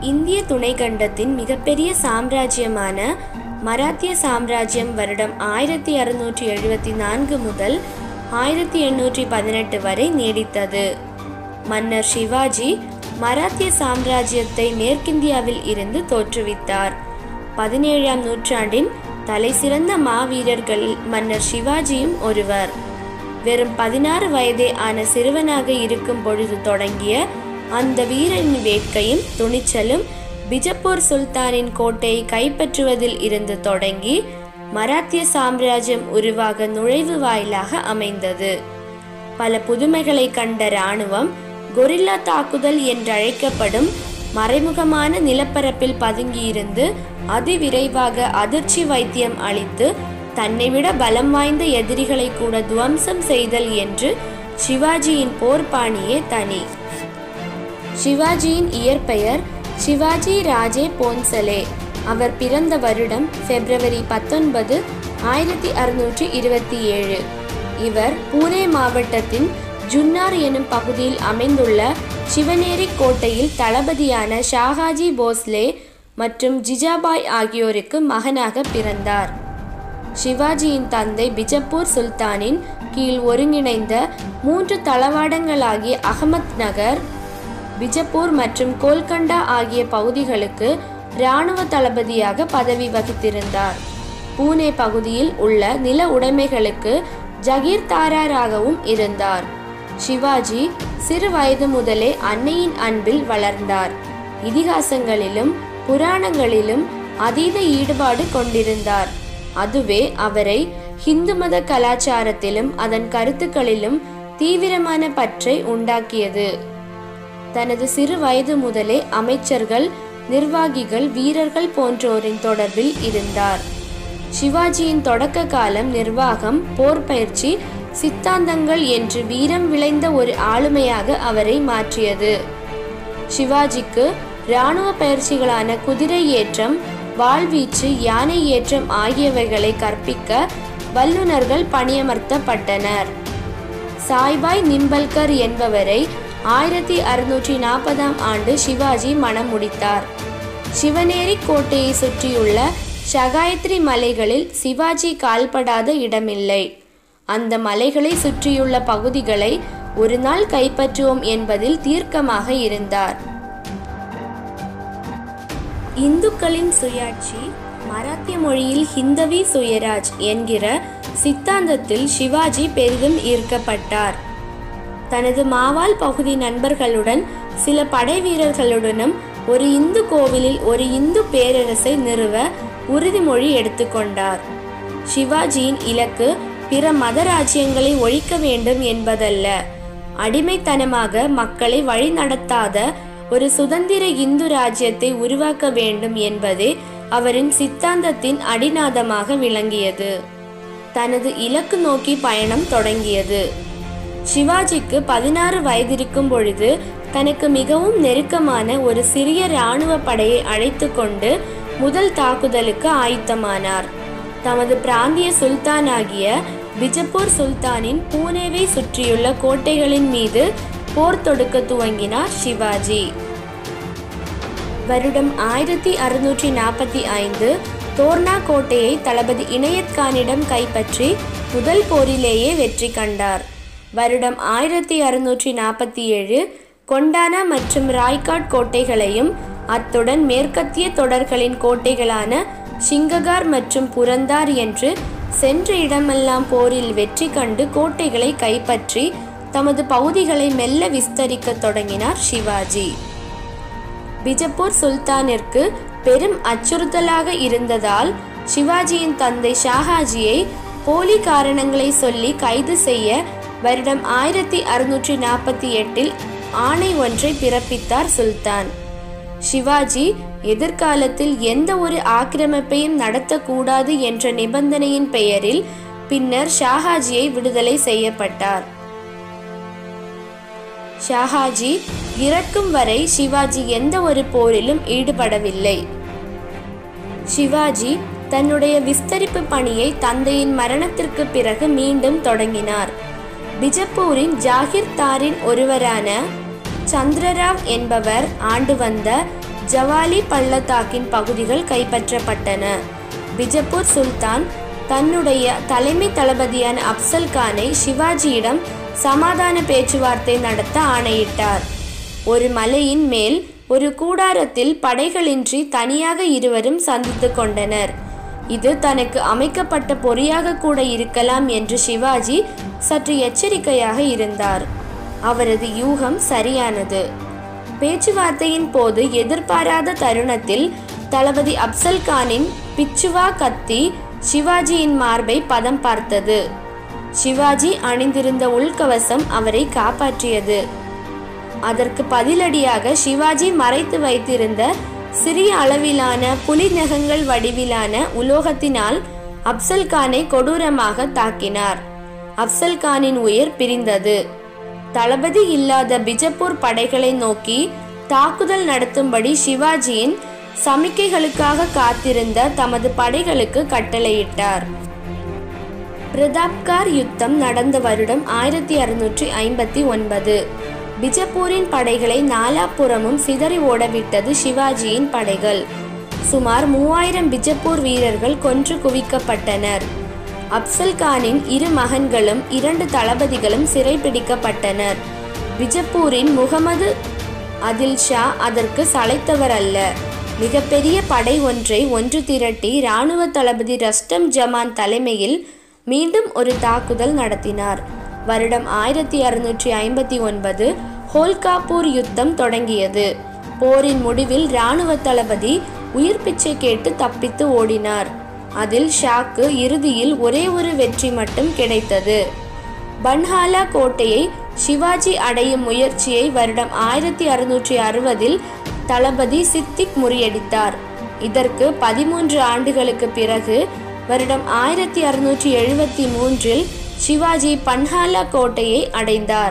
இந்திய துணைக்கண்டத்தின் மிகப்பெரிய சாம்ராஜ்யமான மராத்திய சாம்ராஜ்யம் வருடம் ஆயிரத்தி அறுநூற்றி எழுபத்தி நான்கு முதல் ஆயிரத்தி எண்ணூற்றி பதினெட்டு வரை நீடித்தது மன்னர் சிவாஜி மராத்திய சாம்ராஜ்யத்தை மேற்கிந்தியாவில் இருந்து தோற்றுவித்தார் பதினேழாம் நூற்றாண்டின் தலைசிறந்த மாவீரர்களில் மன்னர் சிவாஜியும் ஒருவர் வெறும் பதினாறு வயதே ஆன சிறுவனாக இருக்கும் பொழுது தொடங்கிய அந்த வீரனின் வேட்கையும் துணிச்சலும் பிஜப்பூர் சுல்தானின் கோட்டையை கைப்பற்றுவதில் இருந்து தொடங்கி மராத்திய சாம்ராஜ்யம் உருவாக நுழைவு வாயிலாக அமைந்தது பல புதுமைகளை கண்ட இராணுவம் கொரில்லா தாக்குதல் என்றழைக்கப்படும் மறைமுகமான நிலப்பரப்பில் பதுங்கியிருந்து அதிவிரைவாக அதிர்ச்சி வைத்தியம் அளித்து தன்னை விட பலம் வாய்ந்த எதிரிகளை கூட துவம்சம் செய்தல் என்று சிவாஜியின் போர்ப்பாணியே தனி சிவாஜியின் இயற்பெயர் சிவாஜி ராஜே போன்சலே அவர் பிறந்த வருடம் பிப்ரவரி பத்தொன்பது ஆயிரத்தி அறுநூற்றி இருபத்தி ஏழு இவர் பூனே மாவட்டத்தின் ஜுன்னார் எனும் பகுதியில் அமைந்துள்ள சிவனேரி கோட்டையில் தளபதியான ஷாகாஜி போஸ்லே மற்றும் ஜிஜாபாய் ஆகியோருக்கு மகனாக பிறந்தார் சிவாஜியின் தந்தை பிஜப்பூர் சுல்தானின் கீழ் ஒருங்கிணைந்த மூன்று தளவாடங்களாகிய அகமத் நகர் பிஜப்பூர் மற்றும் கோல்கண்டா ஆகிய பகுதிகளுக்கு இராணுவ தளபதியாக பதவி வகித்திருந்தார் பூனே பகுதியில் உள்ள நில உடைமைகளுக்கு ஜகீர்தாராகவும் இருந்தார் சிவாஜி சிறு வயது முதலே அன்னையின் அன்பில் வளர்ந்தார் இதிகாசங்களிலும் புராணங்களிலும் அதீத ஈடுபாடு கொண்டிருந்தார் அதுவே அவரை ஹிந்து மத கலாச்சாரத்திலும் அதன் கருத்துக்களிலும் தீவிரமான பற்றை உண்டாக்கியது தனது சிறு வயது முதலே அமைச்சர்கள் நிர்வாகிகள் வீரர்கள் போன்றோரின் தொடர்பில் இருந்தார் சிவாஜியின் தொடக்க காலம் நிர்வாகம் போர் பயிற்சி சித்தாந்தங்கள் என்று வீரம் விளைந்த ஒரு ஆளுமையாக அவரை மாற்றியது சிவாஜிக்கு இராணுவ பயிற்சிகளான குதிரை ஏற்றம் வாழ்வீச்சு யானை ஏற்றம் ஆகியவைகளை கற்பிக்க வல்லுநர்கள் பணியமர்த்தப்பட்டனர் சாய்பாய் நிம்பல்கர் என்பவரை ஆயிரத்தி அறுநூற்றி நாற்பதாம் ஆண்டு சிவாஜி மணம் முடித்தார் சிவனேரி கோட்டையை சுற்றியுள்ள ஷகாயத்ரி மலைகளில் சிவாஜி கால்படாத இடமில்லை அந்த மலைகளை சுற்றியுள்ள பகுதிகளை ஒரு நாள் கைப்பற்றுவோம் என்பதில் தீர்க்கமாக இருந்தார் இந்துக்களின் சுயாட்சி மராத்திய மொழியில் ஹிந்தவி சுயராஜ் என்கிற சித்தாந்தத்தில் சிவாஜி பெரிதும் ஈர்க்கப்பட்டார் தனது மாவால் பகுதி நண்பர்களுடன் சில படை வீரர்களுடனும் ஒரு இந்து கோவிலில் ஒரு இந்து பேரரசை நிறுவ உறுதிமொழி எடுத்துக்கொண்டார் சிவாஜியின் இலக்கு பிற மத ராஜ்யங்களை ஒழிக்க வேண்டும் என்பதல்ல அடிமைத்தனமாக மக்களை வழிநடத்தாத ஒரு சுதந்திர இந்து ராஜ்யத்தை உருவாக்க வேண்டும் என்பதே அவரின் சித்தாந்தத்தின் அடிநாதமாக விளங்கியது தனது இலக்கு நோக்கி பயணம் தொடங்கியது சிவாஜிக்கு பதினாறு வயதிருக்கும் பொழுது தனக்கு மிகவும் நெருக்கமான ஒரு சிறிய இராணுவ படையை அழைத்து கொண்டு முதல் தாக்குதலுக்கு ஆயத்தமானார் தமது பிராந்திய சுல்தானாகிய பிஜப்பூர் சுல்தானின் பூனேவை சுற்றியுள்ள கோட்டைகளின் மீது போர் தொடுக்க துவங்கினார் சிவாஜி வருடம் ஆயிரத்தி அறுநூற்றி நாற்பத்தி ஐந்து தோர்னா கோட்டையை தளபதி இணையத் கானிடம் கைப்பற்றி முதல் போரிலேயே வெற்றி கண்டார் வருடம் ஆயிரத்தி அறுநூற்றி நாற்பத்தி ஏழு கொண்டானா மற்றும் ராய்காட் கோட்டைகளையும் அத்துடன் மேற்கத்திய தொடர்களின் கோட்டைகளான சிங்ககார் மற்றும் புரந்தார் என்று சென்ற இடமெல்லாம் போரில் வெற்றி கண்டு கோட்டைகளை கைப்பற்றி தமது பகுதிகளை மெல்ல விஸ்தரிக்க தொடங்கினார் சிவாஜி பிஜப்பூர் சுல்தானிற்கு பெரும் அச்சுறுத்தலாக இருந்ததால் சிவாஜியின் தந்தை ஷாஹாஜியை போலி காரணங்களை சொல்லி கைது செய்ய வருடம் ஆயிரத்தி அறுநூற்றி நாற்பத்தி எட்டில் ஆணை ஒன்றை பிறப்பித்தார் சுல்தான் சிவாஜி எதிர்காலத்தில் எந்த ஒரு ஆக்கிரமிப்பையும் நடத்தக்கூடாது என்ற நிபந்தனையின் பெயரில் பின்னர் ஷாஹாஜியை விடுதலை செய்யப்பட்டார் ஷாஹாஜி இறக்கும் வரை சிவாஜி எந்த ஒரு போரிலும் ஈடுபடவில்லை சிவாஜி தன்னுடைய விஸ்தரிப்பு பணியை தந்தையின் மரணத்திற்கு பிறகு மீண்டும் தொடங்கினார் பிஜப்பூரின் ஜாகிர்தாரின் ஒருவரான சந்திரராவ் என்பவர் ஆண்டு வந்த ஜவாலி பள்ளத்தாக்கின் பகுதிகள் கைப்பற்றப்பட்டன பிஜப்பூர் சுல்தான் தன்னுடைய தலைமை தளபதியான அப்சல் கானை சிவாஜியிடம் சமாதான பேச்சுவார்த்தை நடத்த ஆணையிட்டார் ஒரு மலையின் மேல் ஒரு கூடாரத்தில் படைகளின்றி தனியாக இருவரும் சந்தித்து கொண்டனர் இது தனக்கு அமைக்கப்பட்ட பொறியாக கூட இருக்கலாம் என்று சிவாஜி சற்று எச்சரிக்கையாக இருந்தார் அவரது யூகம் சரியானது பேச்சுவார்த்தையின் போது எதிர்பாராத தருணத்தில் தளபதி அப்சல் கானின் பிச்சுவா கத்தி சிவாஜியின் மார்பை பதம் பார்த்தது சிவாஜி அணிந்திருந்த உள்கவசம் அவரை காப்பாற்றியது அதற்கு பதிலடியாக சிவாஜி மறைத்து வைத்திருந்த சிறிய அளவிலான புலி நகங்கள் வடிவிலான உலோகத்தினால் அப்சல் கானை கொடூரமாக தாக்கினார் அப்சல் கானின் உயிர் பிரிந்தது தளபதி இல்லாத பிஜப்பூர் படைகளை நோக்கி தாக்குதல் நடத்தும்படி சிவாஜியின் சமிக்கைகளுக்காக காத்திருந்த தமது படைகளுக்கு கட்டளையிட்டார் பிரதாப்கார் யுத்தம் நடந்த வருடம் ஆயிரத்தி அறுநூற்றி ஐம்பத்தி ஒன்பது பிஜப்பூரின் படைகளை நாலாபுறமும் சிதறி ஓடவிட்டது சிவாஜியின் படைகள் சுமார் மூவாயிரம் பிஜப்பூர் வீரர்கள் கொன்று குவிக்கப்பட்டனர் அப்சல் கானின் இரு மகன்களும் இரண்டு தளபதிகளும் சிறைபிடிக்கப்பட்டனர் பிஜப்பூரின் முகமது அதில் ஷா அதற்கு சளைத்தவர் அல்ல மிகப்பெரிய படை ஒன்றை ஒன்று திரட்டி இராணுவ தளபதி ரஸ்டம் ஜமான் தலைமையில் மீண்டும் ஒரு தாக்குதல் நடத்தினார் வருடம் ஆயிரத்தி அறுநூற்றி ஐம்பத்தி ஒன்பது ஹோல்காப்பூர் யுத்தம் தொடங்கியது போரின் முடிவில் இராணுவ தளபதி உயிர் பிச்சை கேட்டு தப்பித்து ஓடினார் அதில் ஷாக்கு இறுதியில் ஒரே ஒரு வெற்றி மட்டும் கிடைத்தது பன்ஹாலா கோட்டையை சிவாஜி அடையும் முயற்சியை வருடம் ஆயிரத்தி அறுநூற்றி அறுபதில் தளபதி சித்திக் முறியடித்தார் இதற்கு பதிமூன்று ஆண்டுகளுக்கு பிறகு வருடம் ஆயிரத்தி அறுநூற்றி எழுபத்தி மூன்றில் சிவாஜி பன்ஹாலா கோட்டையை அடைந்தார்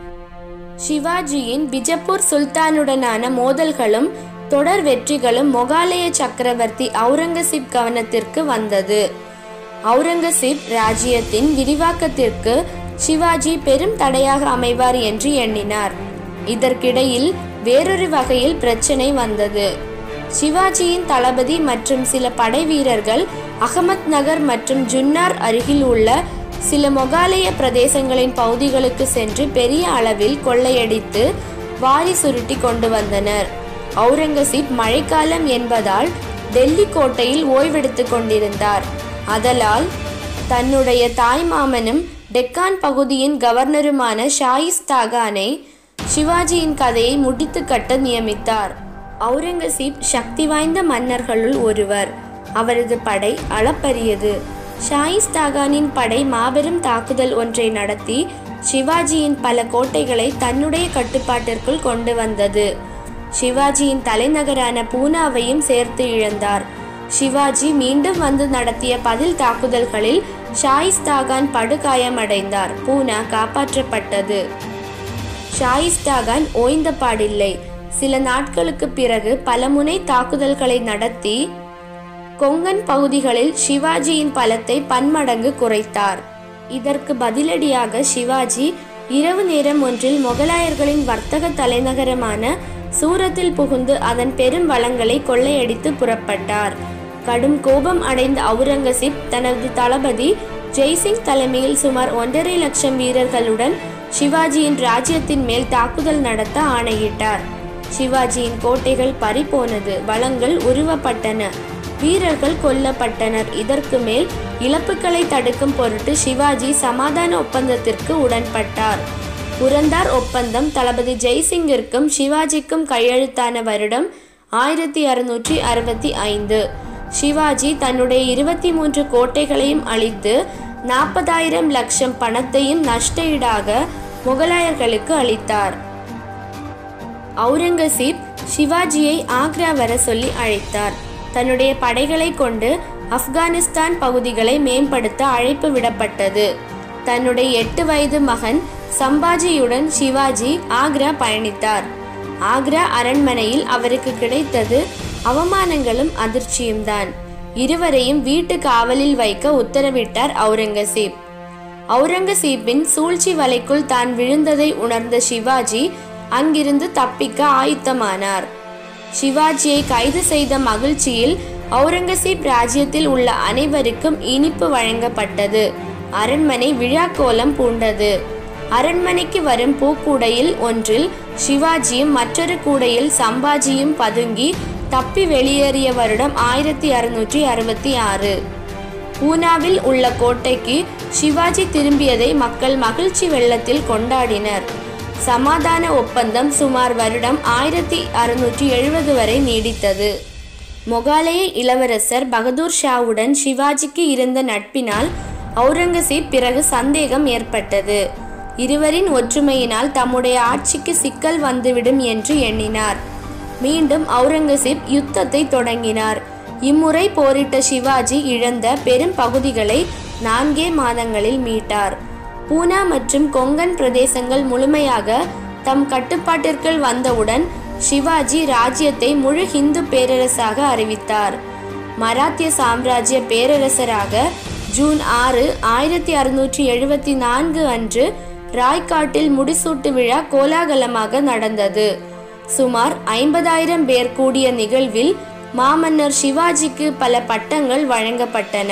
சிவாஜியின் பிஜப்பூர் சுல்தானுடனான மோதல்களும் தொடர் வெற்றிகளும் மொகாலய சக்கரவர்த்தி அவுரங்கசீப் கவனத்திற்கு வந்தது அவுரங்கசீப் ராஜ்யத்தின் விரிவாக்கத்திற்கு சிவாஜி பெரும் தடையாக அமைவார் என்று எண்ணினார் இதற்கிடையில் வேறொரு வகையில் பிரச்சனை வந்தது சிவாஜியின் தளபதி மற்றும் சில படை வீரர்கள் அகமத் நகர் மற்றும் ஜுன்னார் அருகில் உள்ள சில மொகாலய பிரதேசங்களின் பகுதிகளுக்கு சென்று பெரிய அளவில் கொள்ளையடித்து வாரி சுருட்டி கொண்டு வந்தனர் அவுரங்கசீப் மழைக்காலம் என்பதால் டெல்லி கோட்டையில் ஓய்வெடுத்துக் கொண்டிருந்தார் அதலால் தன்னுடைய தாய்மாமனும் டெக்கான் பகுதியின் கவர்னருமான ஷாயிஸ்தாகானை சிவாஜியின் கதையை முடித்து கட்ட நியமித்தார் அவுரங்கசீப் சக்தி வாய்ந்த மன்னர்களுள் ஒருவர் அவரது படை அளப்பரியது ஷாயிஸ்தாகானின் படை மாபெரும் தாக்குதல் ஒன்றை நடத்தி சிவாஜியின் பல கோட்டைகளை தன்னுடைய கட்டுப்பாட்டிற்குள் கொண்டு வந்தது சிவாஜியின் தலைநகரான பூனாவையும் சேர்த்து இழந்தார் சிவாஜி மீண்டும் வந்து நடத்திய பதில் தாக்குதல்களில் ஷாயிஸ்தாகான் படுகாயமடைந்தார் பூனா காப்பாற்றப்பட்டது ஷாயிஸ்தாகான் ஓய்ந்த பாடில்லை சில நாட்களுக்கு பிறகு பலமுனை தாக்குதல்களை நடத்தி கொங்கன் பகுதிகளில் சிவாஜியின் பலத்தை பன்மடங்கு குறைத்தார் இதற்கு பதிலடியாக சிவாஜி இரவு நேரம் ஒன்றில் முகலாயர்களின் வர்த்தக தலைநகரமான சூரத்தில் புகுந்து அதன் பெரும் வளங்களை கொள்ளையடித்து புறப்பட்டார் கடும் கோபம் அடைந்த அவுரங்கசீப் தனது தளபதி ஜெய்சிங் தலைமையில் சுமார் ஒன்றரை லட்சம் வீரர்களுடன் சிவாஜியின் ராஜ்யத்தின் மேல் தாக்குதல் நடத்த ஆணையிட்டார் சிவாஜியின் கோட்டைகள் பறிபோனது வளங்கள் உருவப்பட்டன வீரர்கள் கொல்லப்பட்டனர் இதற்கு மேல் இழப்புகளை தடுக்கும் பொருட்டு சிவாஜி சமாதான ஒப்பந்தத்திற்கு உடன்பட்டார் புரந்தார் ஒப்பந்தம் தளபதி ஜெய்சிங்கிற்கும் சிவாஜிக்கும் கையெழுத்தான வருடம் ஆயிரத்தி அறுநூற்றி அறுபத்தி ஐந்து சிவாஜி தன்னுடைய இருபத்தி மூன்று கோட்டைகளையும் அழித்து நாற்பதாயிரம் லட்சம் பணத்தையும் நஷ்ட ஈடாக முகலாயர்களுக்கு அளித்தார் அவுரங்கசீப் சிவாஜியை ஆக்ரா வர சொல்லி அழைத்தார் தன்னுடைய படைகளை கொண்டு ஆப்கானிஸ்தான் பகுதிகளை மேம்படுத்த அழைப்பு விடப்பட்டது தன்னுடைய எட்டு வயது மகன் சம்பாஜியுடன் சிவாஜி ஆக்ரா பயணித்தார் ஆக்ரா அரண்மனையில் அவருக்கு கிடைத்தது அவமானங்களும் அதிர்ச்சியும் தான் இருவரையும் வீட்டு காவலில் வைக்க உத்தரவிட்டார் அவுரங்கசீப் அவுரங்கசீப்பின் சூழ்ச்சி வலைக்குள் தான் விழுந்ததை உணர்ந்த சிவாஜி அங்கிருந்து தப்பிக்க ஆயத்தமானார் சிவாஜியை கைது செய்த மகிழ்ச்சியில் அவுரங்கசீப் ராஜ்யத்தில் உள்ள அனைவருக்கும் இனிப்பு வழங்கப்பட்டது அரண்மனை விழாக்கோலம் பூண்டது அரண்மனைக்கு வரும் பூக்கூடையில் ஒன்றில் சிவாஜியும் மற்றொரு கூடையில் சம்பாஜியும் பதுங்கி தப்பி வெளியேறிய வருடம் ஆயிரத்தி அறுநூற்றி அறுபத்தி ஆறு பூனாவில் உள்ள கோட்டைக்கு சிவாஜி திரும்பியதை மக்கள் மகிழ்ச்சி வெள்ளத்தில் கொண்டாடினர் சமாதான ஒப்பந்தம் சுமார் வருடம் ஆயிரத்தி அறுநூற்றி எழுபது வரை நீடித்தது மொகாலய இளவரசர் பகதூர் ஷாவுடன் சிவாஜிக்கு இருந்த நட்பினால் அவுரங்கசீப் பிறகு சந்தேகம் ஏற்பட்டது இருவரின் ஒற்றுமையினால் தம்முடைய ஆட்சிக்கு சிக்கல் வந்துவிடும் என்று எண்ணினார் மீண்டும் அவுரங்கசீப் யுத்தத்தை தொடங்கினார் இம்முறை போரிட்ட சிவாஜி இழந்த பெரும் பகுதிகளை நான்கே மாதங்களில் மீட்டார் பூனா மற்றும் கொங்கன் பிரதேசங்கள் முழுமையாக தம் கட்டுப்பாட்டிற்குள் வந்தவுடன் சிவாஜி ராஜ்யத்தை முழு ஹிந்து பேரரசாக அறிவித்தார் மராத்திய சாம்ராஜ்ய பேரரசராக ஜூன் ஆறு ஆயிரத்தி அறுநூற்றி எழுபத்தி நான்கு அன்று ராய்காட்டில் முடிசூட்டு விழா கோலாகலமாக நடந்தது சுமார் ஐம்பதாயிரம் பேர் கூடிய நிகழ்வில் மாமன்னர் சிவாஜிக்கு பல பட்டங்கள் வழங்கப்பட்டன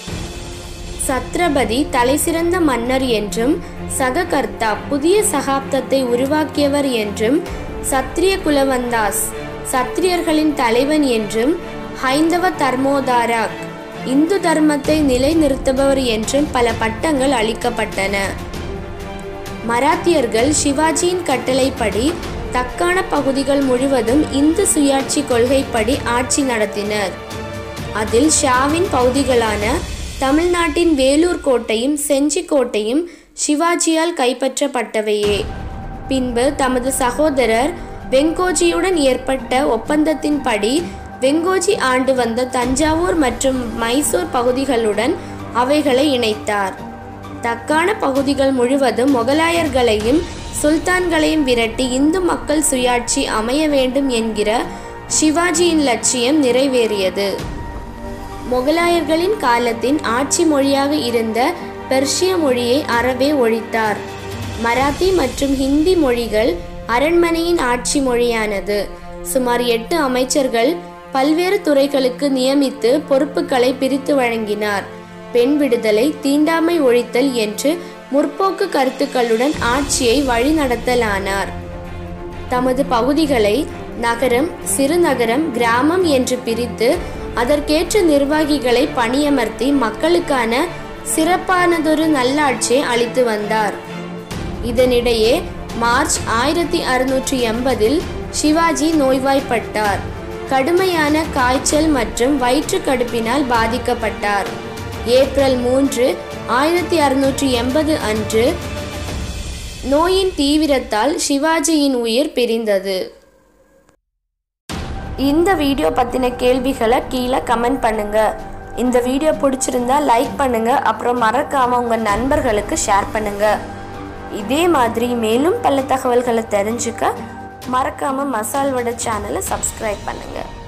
சத்ரபதி தலைசிறந்த மன்னர் என்றும் சககர்த்தா புதிய சகாப்தத்தை உருவாக்கியவர் என்றும் சத்திரிய குலவந்தாஸ் சத்திரியர்களின் தலைவன் என்றும் ஹைந்தவ தர்மோதாராக் இந்து தர்மத்தை நிலைநிறுத்துபவர் என்றும் பல பட்டங்கள் அளிக்கப்பட்டன மராத்தியர்கள் சிவாஜியின் கட்டளைப்படி தக்கான பகுதிகள் முழுவதும் இந்து சுயாட்சி கொள்கைப்படி ஆட்சி நடத்தினர் அதில் ஷாவின் பகுதிகளான தமிழ்நாட்டின் வேலூர் கோட்டையும் செஞ்சி கோட்டையும் சிவாஜியால் கைப்பற்றப்பட்டவையே பின்பு தமது சகோதரர் வெங்கோஜியுடன் ஏற்பட்ட ஒப்பந்தத்தின்படி வெங்கோஜி ஆண்டு வந்த தஞ்சாவூர் மற்றும் மைசூர் பகுதிகளுடன் அவைகளை இணைத்தார் தக்கான பகுதிகள் முழுவதும் முகலாயர்களையும் சுல்தான்களையும் விரட்டி இந்து மக்கள் சுயாட்சி அமைய வேண்டும் என்கிற சிவாஜியின் லட்சியம் நிறைவேறியது முகலாயர்களின் காலத்தின் ஆட்சி மொழியாக இருந்த பெர்ஷிய மொழியை அறவே ஒழித்தார் மராத்தி மற்றும் ஹிந்தி மொழிகள் அரண்மனையின் ஆட்சி மொழியானது சுமார் எட்டு அமைச்சர்கள் பல்வேறு துறைகளுக்கு நியமித்து பொறுப்புகளை பிரித்து வழங்கினார் பெண் விடுதலை தீண்டாமை ஒழித்தல் என்று முற்போக்கு கருத்துக்களுடன் ஆட்சியை வழிநடத்தலானார் தமது பகுதிகளை நகரம் சிறுநகரம் கிராமம் என்று பிரித்து அதற்கேற்ற நிர்வாகிகளை பணியமர்த்தி மக்களுக்கான சிறப்பானதொரு நல்லாட்சியை அளித்து வந்தார் இதனிடையே மார்ச் ஆயிரத்தி அறுநூற்றி எண்பதில் சிவாஜி நோய்வாய்ப்பட்டார் கடுமையான காய்ச்சல் மற்றும் வயிற்று கடுப்பினால் பாதிக்கப்பட்டார் ஏப்ரல் மூன்று ஆயிரத்தி அறுநூற்றி எண்பது அன்று நோயின் தீவிரத்தால் சிவாஜியின் உயிர் பிரிந்தது இந்த வீடியோ பற்றின கேள்விகளை கீழே கமெண்ட் பண்ணுங்க இந்த வீடியோ பிடிச்சிருந்தா லைக் பண்ணுங்க அப்புறம் மறக்காம உங்க நண்பர்களுக்கு ஷேர் பண்ணுங்க இதே மாதிரி மேலும் பல தகவல்களை தெரிஞ்சுக்க மறக்காம மசால் வடை சேனலை சப்ஸ்கிரைப் பண்ணுங்க